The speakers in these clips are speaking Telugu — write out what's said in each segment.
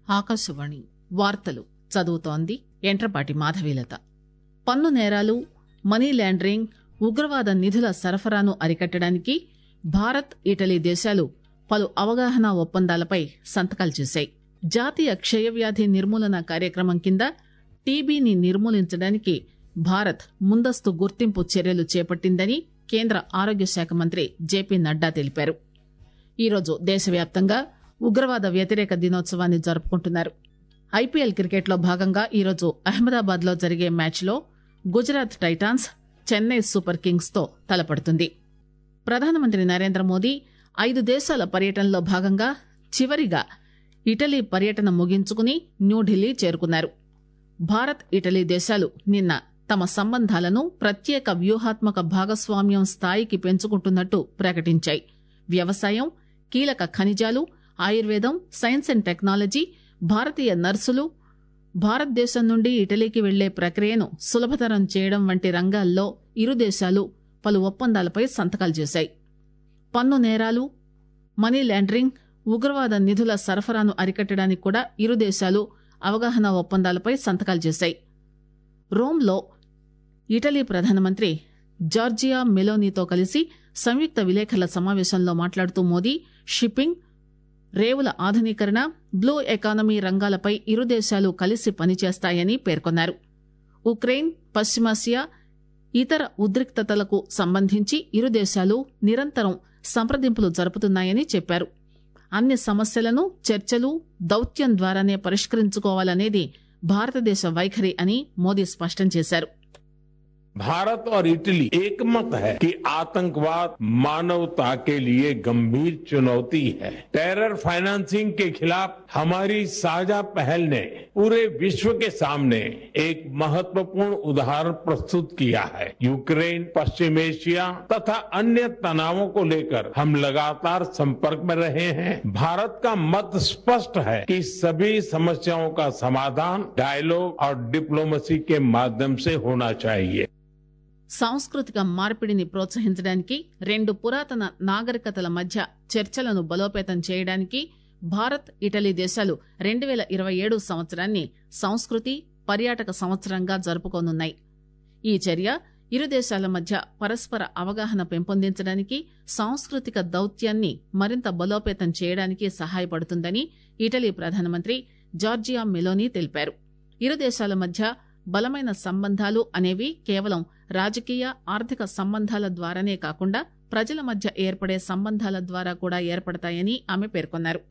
ఆకాశవాణి వార్తలు చదువుతోంది ఎంట్రపాటి మాధవీలత పన్ను నేరాలు మనీ లాండరింగ్ ఉగ్రవాద నిధుల సరఫరాను అరికట్టడానికి భారత్ ఇటలీ దేశాలు పలు అవగాహన ఒప్పందాలపై సంతకాలు చేశాయి జాతీయ క్షయవ్యాధి నిర్మూలన కార్యక్రమం కింద టీబీని నిర్మూలించడానికి భారత్ ముందస్తు గుర్తింపు చర్యలు చేపట్టిందని కేంద్ర ఆరోగ్య శాఖ మంత్రి జేపీ నడ్డా తెలిపారు ఈరోజు దేశవ్యాప్తంగా ఉగ్రవాద వ్యతిరేక దినోత్సవాన్ని జరుపుకుంటున్నారు ఐపీఎల్ క్రికెట్లో భాగంగా ఈరోజు అహ్మదాబాద్ లో జరిగే మ్యాచ్లో Gujarat titans Chennai super kings తో తలపడుతుంది ప్రధానమంత్రి నరేంద్ర మోదీ ఐదు దేశాల పర్యటనలో భాగంగా చివరిగా ఇటలీ పర్యటన ముగించుకుని న్యూఢిల్లీ చేరుకున్నారు భారత్ ఇటలీ దేశాలు నిన్న తమ సంబంధాలను ప్రత్యేక వ్యూహాత్మక భాగస్వామ్యం స్థాయికి పెంచుకుంటున్నట్టు ప్రకటించాయి వ్యవసాయం కీలక ఖనిజాలు ఆయుర్వేదం సైన్స్ అండ్ టెక్నాలజీ భారతీయ నర్సులు భారతదేశం నుండి ఇటలీకి వెళ్లే ప్రక్రియను సులభతరం చేయడం వంటి రంగాల్లో ఇరు దేశాలు పలు ఒప్పందాలపై సంతకాలు చేశాయి పన్ను నేరాలు మనీ లాండరింగ్ ఉగ్రవాద నిధుల సరఫరాను అరికట్టడానికి కూడా ఇరు దేశాలు అవగాహన ఒప్పందాలపై సంతకాలు చేశాయి రోమ్లో ఇటలీ ప్రధానమంత్రి జార్జియా మెలోనీతో కలిసి సంయుక్త విలేకరుల సమావేశంలో మాట్లాడుతూ మోదీ షిప్పింగ్ రేవుల ఆధునీకరణ బ్లూ ఎకానమీ రంగాలపై ఇరు దేశాలు కలిసి పనిచేస్తాయని పేర్కొన్నారు ఉక్రెయిన్ పశ్చిమాసియా ఇతర ఉద్రిక్తతలకు సంబంధించి ఇరు దేశాలు నిరంతరం సంప్రదింపులు జరుపుతున్నాయని చెప్పారు అన్ని సమస్యలను చర్చలు దౌత్యం ద్వారానే పరిష్కరించుకోవాలనేది భారతదేశ వైఖరి అని మోదీ స్పష్టం చేశారు भारत और इटली एकमत है कि आतंकवाद मानवता के लिए गंभीर चुनौती है टेरर फाइनेंसिंग के खिलाफ हमारी साझा पहल ने पूरे विश्व के सामने एक महत्वपूर्ण उदाहरण प्रस्तुत किया है यूक्रेन पश्चिम एशिया तथा अन्य तनावों को लेकर हम लगातार संपर्क में रहे हैं भारत का मत स्पष्ट है कि सभी समस्याओं का समाधान डायलॉग और डिप्लोमेसी के माध्यम से होना चाहिए సాంస్కృతిక మార్పిడిని ప్రోత్సహించడానికి రెండు పురాతన నాగరికతల మధ్య చర్చలను బలోపేతం చేయడానికి భారత్ ఇటలీ దేశాలు రెండు పేల ఇరవై ఏడు సంవత్సరాన్ని సంస్కృతి పర్యాటక సంవత్సరంగా జరుపుకోనున్నాయి ఈ చర్య ఇరు దేశాల మధ్య పరస్పర అవగాహన పెంపొందించడానికి సాంస్కృతిక దౌత్యాన్ని మరింత బలోపేతం చేయడానికి సహాయపడుతుందని ఇటలీ ప్రధానమంత్రి జార్జియా మెలోనీ తెలిపారు ఇరు దేశాల మధ్య బలమైన సంబంధాలు అనేవి కేవలం రాజకీయ ఆర్థిక సంబంధాల ద్వారానే కాకుండా ప్రజల మధ్య ఏర్పడే సంబంధాల ద్వారా కూడా ఏర్పడతాయని ఆమె పేర్కొన్నారు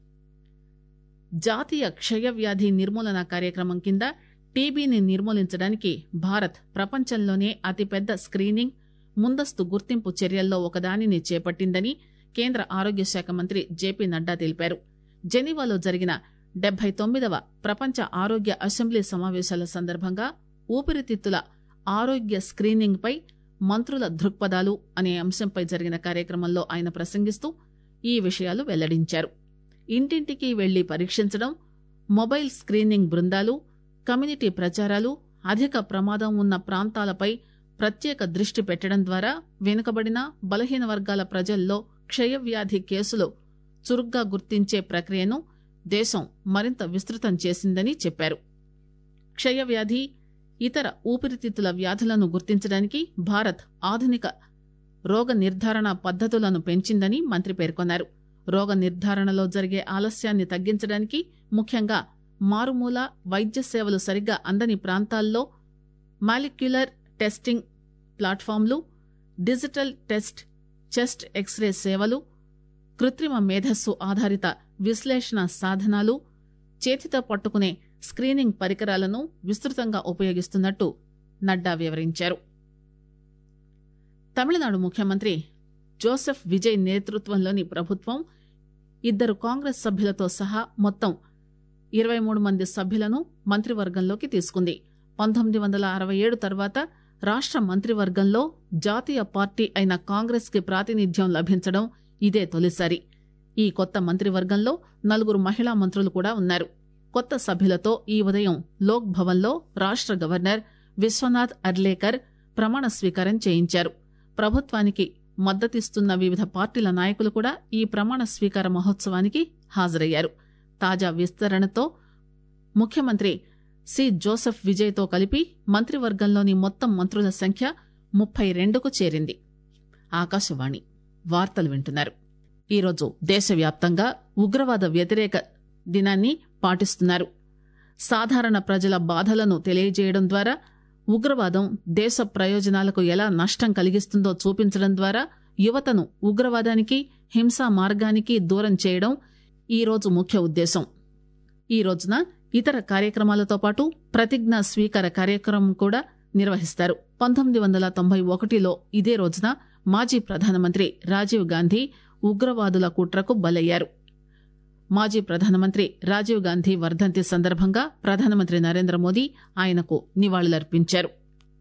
జాతీయ క్షయవ్యాధి నిర్మూలన కార్యక్రమం కింద టీబీని నిర్మూలించడానికి భారత్ ప్రపంచంలోనే అతిపెద్ద స్క్రీనింగ్ ముందస్తు గుర్తింపు చర్యల్లో ఒకదానిని చేపట్టిందని కేంద్ర ఆరోగ్య శాఖ మంత్రి జేపీ నడ్డా తెలిపారు జెనీవాలో జరిగిన డెబ్బై తొమ్మిదవ ప్రపంచ ఆరోగ్య అసెంబ్లీ సమావేశాల సందర్భంగా ఊపిరితిత్తుల ఆరోగ్య స్క్రీనింగ్ పై మంత్రుల దృక్పథాలు అనే అంశంపై జరిగిన కార్యక్రమంలో ఆయన ప్రసంగిస్తూ ఈ విషయాలు వెల్లడించారు ఇంటింటికి వెళ్లి పరీక్షించడం మొబైల్ స్క్రీనింగ్ బృందాలు కమ్యూనిటీ ప్రచారాలు అధిక ప్రమాదం ఉన్న ప్రాంతాలపై ప్రత్యేక దృష్టి పెట్టడం ద్వారా వెనుకబడిన బలహీన వర్గాల ప్రజల్లో క్షయవ్యాధి కేసులు చురుగ్గా గుర్తించే ప్రక్రియను దేశం మరింత విస్తృతం చేసిందని చెప్పారు క్షయవ్యాధి ఇతర ఊపిరితిత్తుల వ్యాధులను గుర్తించడానికి భారత్ ఆధునిక రోగ నిర్ధారణ పద్దతులను పెంచిందని మంత్రి పేర్కొన్నారు రోగ నిర్ధారణలో జరిగే ఆలస్యాన్ని తగ్గించడానికి ముఖ్యంగా మారుమూల వైద్య సేవలు సరిగ్గా అందని ప్రాంతాల్లో మాలిక్యులర్ టెస్టింగ్ ప్లాట్ఫామ్లు డిజిటల్ టెస్ట్ చెస్ట్ ఎక్స్రే సేవలు కృత్రిమ మేధస్సు ఆధారిత విశ్లేషణ సాధనాలు చేతితో పట్టుకునే స్క్రీనింగ్ పరికరాలను విస్తృతంగా ఉపయోగిస్తున్నట్టు నడ్డా వివరించారు తమిళనాడు ముఖ్యమంత్రి జోసెఫ్ విజయ్ నేతృత్వంలోని ప్రభుత్వం ఇద్దరు కాంగ్రెస్ సభ్యులతో సహా మొత్తం ఇరవై మూడు మంది సభ్యులను మంత్రివర్గంలోకి తీసుకుంది పంతొమ్మిది వందల అరవై ఏడు తర్వాత రాష్ట మంత్రివర్గంలో జాతీయ పార్టీ అయిన కాంగ్రెస్ కి ప్రాతినిధ్యం లభించడం ఇదే తొలిసారి ఈ కొత్త మంత్రివర్గంలో నలుగురు మహిళా మంత్రులు కూడా ఉన్నారు కొత్త సభ్యులతో ఈ ఉదయం లోక్ భవన్ లో రాష్ట గవర్నర్ విశ్వనాథ్ అర్లేకర్ ప్రమాణ స్వీకారం చేయించారు ప్రభుత్వానికి మద్దతిస్తున్న వివిధ పార్టీల నాయకులు కూడా ఈ ప్రమాణ స్వీకార మహోత్సవానికి హాజరయ్యారు తాజా విస్తరణతో ముఖ్యమంత్రి సి జోసెఫ్ విజయ్తో కలిపి మంత్రివర్గంలోని మొత్తం మంత్రుల సంఖ్య ముప్పై రెండుకు చేరింది ఆకాశవాణి వార్తలు వింటున్నారు ఈరోజు దేశవ్యాప్తంగా ఉగ్రవాద వ్యతిరేక దినాన్ని పాటిస్తున్నారు సాధారణ ప్రజల బాధలను తెలియజేయడం ద్వారా ఉగ్రవాదం దేశ ప్రయోజనాలకు ఎలా నష్టం కలిగిస్తుందో చూపించడం ద్వారా యువతను ఉగ్రవాదానికి హింసా మార్గానికి దూరం చేయడం ఈ రోజు ముఖ్య ఉద్దేశం ఈ రోజున ఇతర కార్యక్రమాలతో పాటు ప్రతిజ్ఞా స్వీకార కార్యక్రమం కూడా నిర్వహిస్తారు పంతొమ్మిది వందల తొంభై ఒకటిలో ఇదే రోజున మాజీ ప్రధానమంత్రి రాజీవ్ గాంధీ ఉగ్రవాదుల కుట్రకు బలయ్యారు మాజీ ప్రధానమంత్రి రాజీవ్ గాంధీ వర్ధంతి సందర్భంగా ప్రధానమంత్రి నరేంద్ర మోదీ ఆయనకు నివాళులర్పించారు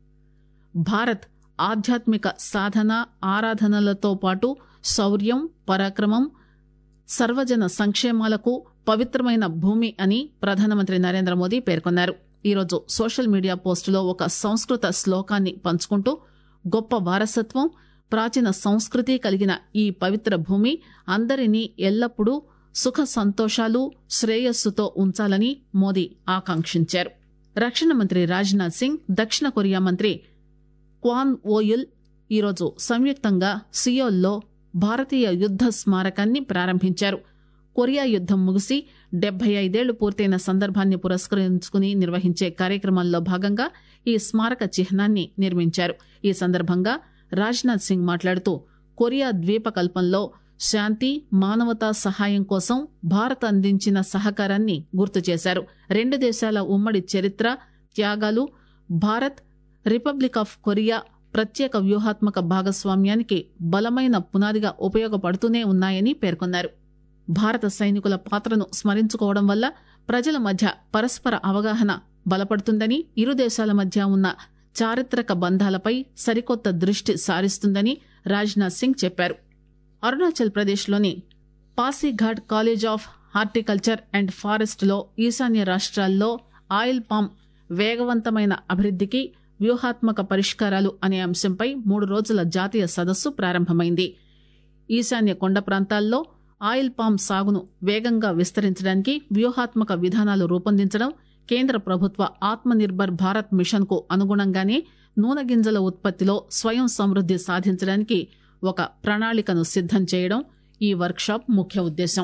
భారత్ ఆధ్యాత్మిక సాధన ఆరాధనలతో పాటు శౌర్యం పరాక్రమం సర్వజన సంక్షేమాలకు పవిత్రమైన భూమి అని ప్రధానమంత్రి నరేంద్ర మోదీ పేర్కొన్నారు ఈరోజు సోషల్ మీడియా పోస్టులో ఒక సంస్కృత శ్లోకాన్ని పంచుకుంటూ గొప్ప వారసత్వం ప్రాచీన సంస్కృతి కలిగిన ఈ పవిత్ర భూమి అందరినీ ఎల్లప్పుడూ సుఖ సంతోషాలు శ్రేయస్సుతో ఉంచాలని మోదీ ఆకాంక్షించారు రక్షణ మంత్రి రాజ్నాథ్ సింగ్ దక్షిణ కొరియా మంత్రి క్వాన్ ఓయుల్ ఈరోజు సంయుక్తంగా సియోల్లో భారతీయ యుద్ద స్మారకాన్ని ప్రారంభించారు కొరియా యుద్దం ముగిసి డెబ్బై ఐదేళ్లు పూర్తయిన సందర్భాన్ని పురస్కరించుకుని నిర్వహించే కార్యక్రమంలో భాగంగా ఈ స్మారక చిహ్నాన్ని నిర్మించారు ఈ సందర్భంగా రాజ్నాథ్ సింగ్ మాట్లాడుతూ కొరియా ద్వీపకల్పంలో శాంతి మానవతా సహాయం కోసం భారత్ అందించిన సహకారాన్ని గుర్తు చేశారు రెండు దేశాల ఉమ్మడి చరిత్ర త్యాగాలు భారత్ రిపబ్లిక్ ఆఫ్ కొరియా ప్రత్యేక వ్యూహాత్మక భాగస్వామ్యానికి బలమైన పునాదిగా ఉపయోగపడుతూనే ఉన్నాయని పేర్కొన్నారు భారత సైనికుల పాత్రను స్మరించుకోవడం వల్ల ప్రజల మధ్య పరస్పర అవగాహన బలపడుతుందని ఇరు దేశాల మధ్య ఉన్న చారిత్రక బంధాలపై సరికొత్త దృష్టి సారిస్తుందని రాజ్నాథ్ సింగ్ చెప్పారు అరుణాచల్ ప్రదేశ్లోని Pasighat college of horticulture and forest లో ఈశాన్య రాష్ట్రాల్లో ఆయిల్ పామ్ వేగవంతమైన అభివృద్ధికి వ్యూహాత్మక పరిష్కారాలు అనే అంశంపై మూడు రోజుల జాతీయ సదస్సు ప్రారంభమైంది ఈశాన్య కొండ ప్రాంతాల్లో ఆయిల్ పామ్ సాగును వేగంగా విస్తరించడానికి వ్యూహాత్మక విధానాలు రూపొందించడం కేంద్ర ప్రభుత్వ ఆత్మ నిర్భర్ భారత్ మిషన్ కు అనుగుణంగానే నూనె గింజల ఉత్పత్తిలో స్వయం సమృద్ది సాధించడానికి ఒక ప్రణాళికను సిద్దం చేయడం ఈ వర్క్షాప్ ముఖ్య ఉద్దేశం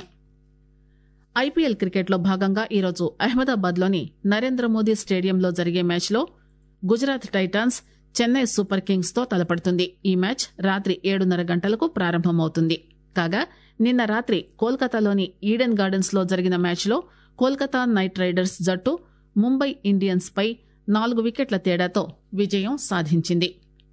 ఐపీఎల్ క్రికెట్లో భాగంగా ఈరోజు అహ్మదాబాద్ లోని నరేంద్ర మోదీ స్టేడియంలో జరిగే మ్యాచ్లో Gujarat titans Chennai super kings తో తలపడుతుంది ఈ మ్యాచ్ రాత్రి ఏడున్నర గంటలకు ప్రారంభమవుతుంది కాగా నిన్న రాత్రి కోల్కతాలోని ఈడెన్ గార్డెన్స్ లో జరిగిన మ్యాచ్లో కోల్కతా నైట్ రైడర్స్ జట్టు ముంబై ఇండియన్స్ పై నాలుగు వికెట్ల తేడాతో విజయం సాధించింది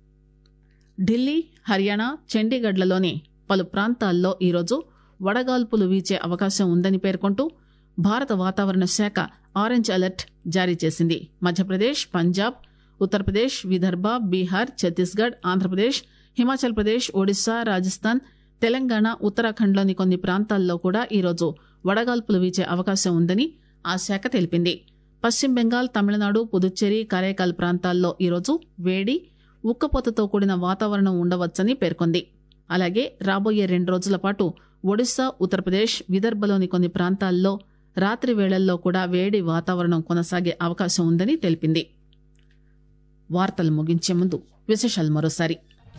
ఢిల్లీ హర్యానా చండీగఢ్లలోని పలు ప్రాంతాల్లో ఈరోజు వడగాల్పులు వీచే అవకాశం ఉందని పేర్కొంటూ భారత వాతావరణ శాఖ ఆరెంజ్ అలర్ట్ జారీ చేసింది మధ్యప్రదేశ్ పంజాబ్ ఉత్తరప్రదేశ్ విదర్భ బీహార్ ఛత్తీస్గఢ్ ఆంధ్రప్రదేశ్ హిమాచల్ ప్రదేశ్ ఒడిశా రాజస్థాన్ తెలంగాణ ఉత్తరాఖండ్లోని కొన్ని ప్రాంతాల్లో కూడా ఈరోజు వడగాల్పులు వీచే అవకాశం ఉందని ఆ శాఖ తెలిపింది పశ్చిమ బెంగాల్ తమిళనాడు పుదుచ్చేరి కరైకాల్ ప్రాంతాల్లో ఈరోజు వేడి ఉక్కపోతతో కూడిన వాతావరణం ఉండవచ్చని పేర్కొంది అలాగే రాబోయే రెండు రోజుల పాటు ఒడిశా ఉత్తరప్రదేశ్ విదర్భలోని కొన్ని ప్రాంతాల్లో రాత్రి వేళల్లో కూడా వేడి వాతావరణం కొనసాగే అవకాశం ఉందని తెలిపింది వార్తలు ముగించే ముందు విశేషాలు మరోసారి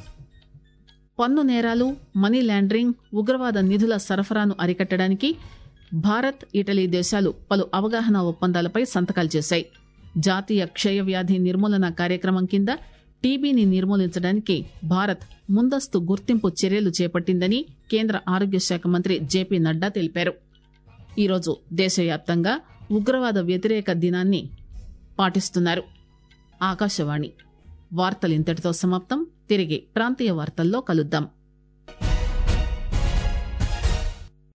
పన్ను నేరాలు మనీ లాండరింగ్ ఉగ్రవాద నిధుల సరఫరాను అరికట్టడానికి భారత్ ఇటలీ దేశాలు పలు అవగాహన ఒప్పందాలపై సంతకాలు చేశాయి జాతీయ క్షయ వ్యాధి నిర్మూలన కార్యక్రమం కింద టీబీని నిర్మూలించడానికి భారత్ ముందస్తు గుర్తింపు చర్యలు చేపట్టిందని కేంద్ర ఆరోగ్య శాఖ మంత్రి జేపీ నడ్డా తెలిపారు ఈరోజు దేశవ్యాప్తంగా ఉగ్రవాద వ్యతిరేక దినాన్ని పాటిస్తున్నారు ఆకాశవాణి వార్తలు ఇంతటితో సమాప్తం తిరిగి ప్రాంతీయ వార్తల్లో కలుద్దాం